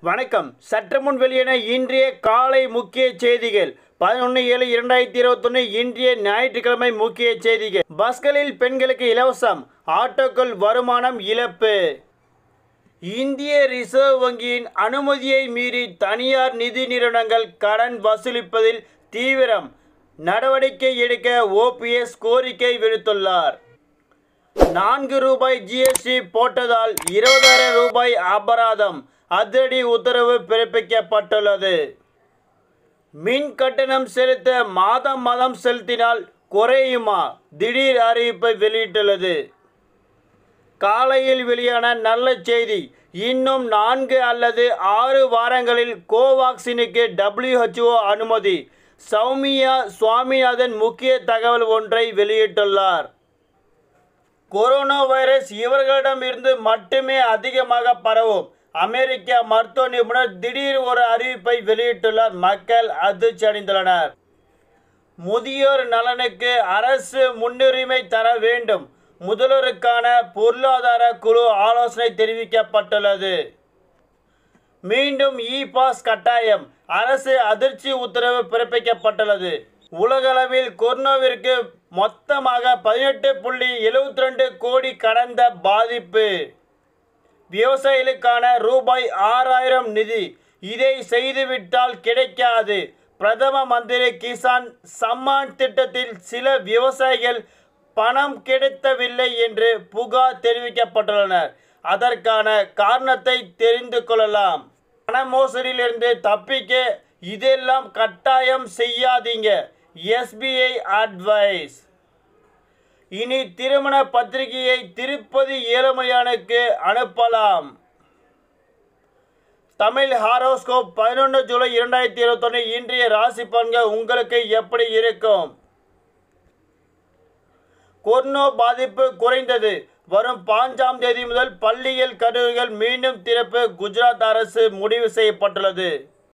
வணக்கம் சற்று முன் வெளியான இன்றைய காலை முக்கிய செய்திகள் பதினொன்று ஏழு இரண்டாயிரத்தி இருபத்தொன்று இன்றைய ஞாயிற்றுக்கிழமை முக்கிய செய்திகள் பஸ்களில் பெண்களுக்கு இலவசம் ஆட்டோக்கள் வருமானம் இழப்பு இந்திய ரிசர்வ் வங்கியின் அனுமதியை மீறி தனியார் நிதி நிறுவனங்கள் கடன் வசூலிப்பதில் தீவிரம் நடவடிக்கை எடுக்க ஓபிஎஸ் கோரிக்கை விடுத்துள்ளார் நான்கு ரூபாய் ஜிஎஸ்டி போட்டதால் இருபதாயிரம் ரூபாய் அபராதம் அதிரடி உத்தரவு பிறப்பிக்கப்பட்டுள்ளது மின் கட்டணம் செலுத்த மாதம் மாதம் செலுத்தினால் குறையுமா திடீர் அறிவிப்பை வெளியிட்டுள்ளது காலையில் வெளியான நல்ல செய்தி இன்னும் நான்கு அல்லது ஆறு வாரங்களில் கோவாக்சினுக்கு WHO அனுமதி சௌமியா சுவாமிநாதன் முக்கிய தகவல் ஒன்றை வெளியிட்டுள்ளார் கொரோனா வைரஸ் இவர்களிடமிருந்து மட்டுமே அதிகமாக பரவும் அமெரிக்க மருத்துவ நிபுணர் திடீர் ஒரு அறிவிப்பை வெளியிட்டுள்ளார் மக்கள் அதிர்ச்சி அடைந்துள்ளனர் முதியோர் நலனுக்கு அரசு முன்னுரிமை தர வேண்டும் முதல்வருக்கான பொருளாதார குழு ஆலோசனை தெரிவிக்கப்பட்டுள்ளது மீண்டும் இ பாஸ் கட்டாயம் அரசு அதிர்ச்சி உத்தரவு பிறப்பிக்கப்பட்டுள்ளது உலகளவில் கொரோனாவிற்கு மொத்தமாக பதினெட்டு புள்ளி எழுபத்தி ரெண்டு கோடி கடந்த பாதிப்பு விவசாயிகளுக்கான ரூபாய் ஆறாயிரம் நிதி இதை செய்துவிட்டால் கிடைக்காது பிரதம மந்திரி கிசான் சம்மான் திட்டத்தில் சில விவசாயிகள் பணம் கிடைத்தவில்லை என்று புகார் தெரிவிக்கப்பட்டுள்ளனர் அதற்கான காரணத்தை தெரிந்து கொள்ளலாம் பண மோசடியிலிருந்து தப்பிக்க இதெல்லாம் கட்டாயம் செய்யாதீங்க எஸ்பிஐ அட்வைஸ் இனி திருமண பத்திரிகையை திருப்பதி ஏழுமலையானுக்கு அனுப்பலாம் தமிழ் ஹாரோஸ்கோப் பதினொன்று ஜூலை இரண்டாயிரத்தி இருபத்தொன்று இன்றைய ராசி பலன்கள் உங்களுக்கு எப்படி இருக்கும் கொரோனா பாதிப்பு குறைந்தது வரும் பாஞ்சாம் தேதி முதல் பள்ளிகள் கல்லூரிகள் மீண்டும் திறப்பு குஜராத் அரசு முடிவு செய்யப்பட்டுள்ளது